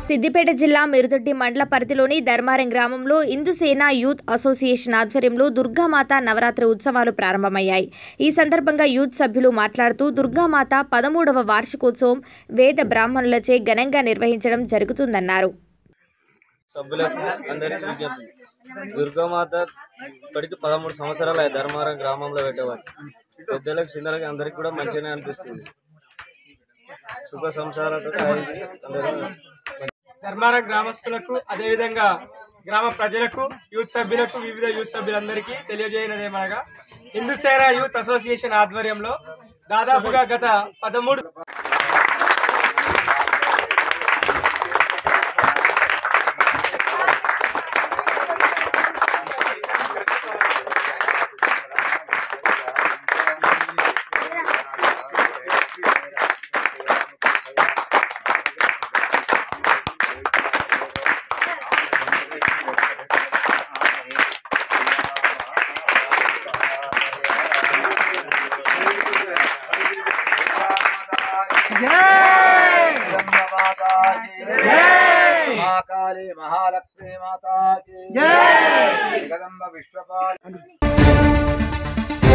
సిద్దిపేట జిల్లా మిరుదొడ్డి మండల పరిధిలోని ధర్మారం గ్రామంలో ఇందుసేన యూత్ అసోసియేషన్ ఆధ్వర్యంలో దుర్గామాత నవరాత్రి ఉత్సవాలు ప్రారంభమయ్యాయి ఈ సందర్భంగా యూత్ సభ్యులు మాట్లాడుతూ దుర్గామాత పదమూడవ వార్షికోత్సవం వేద బ్రాహ్మణులచే ఘనంగా నిర్వహించడం జరుగుతుందన్నారు సభ్యులకు అందరికీ విజ్ఞప్తి దుర్గామాత ఇప్పటికి పదమూడు సంవత్సరాలు అయ్యాయి ధర్మారం గ్రామంలో పెట్టేవారు పెద్దలకు చిన్నలకి అందరికి కూడా మంచిగానే అనిపిస్తుంది సుఖ సంసారాలతో అందరూ ధర్మారం గ్రామస్తులకు అదేవిధంగా గ్రామ ప్రజలకు యూత్ సభ్యులకు వివిధ యూత్ సభ్యులందరికీ తెలియజేయనదేమనగా హిందూ సేన యూత్ అసోసియేషన్ ఆధ్వర్యంలో దాదాపుగా గత పదమూడు माता की जय महाकाली महालक्ष्मी माता की जय जगदम्ब विश्वपाल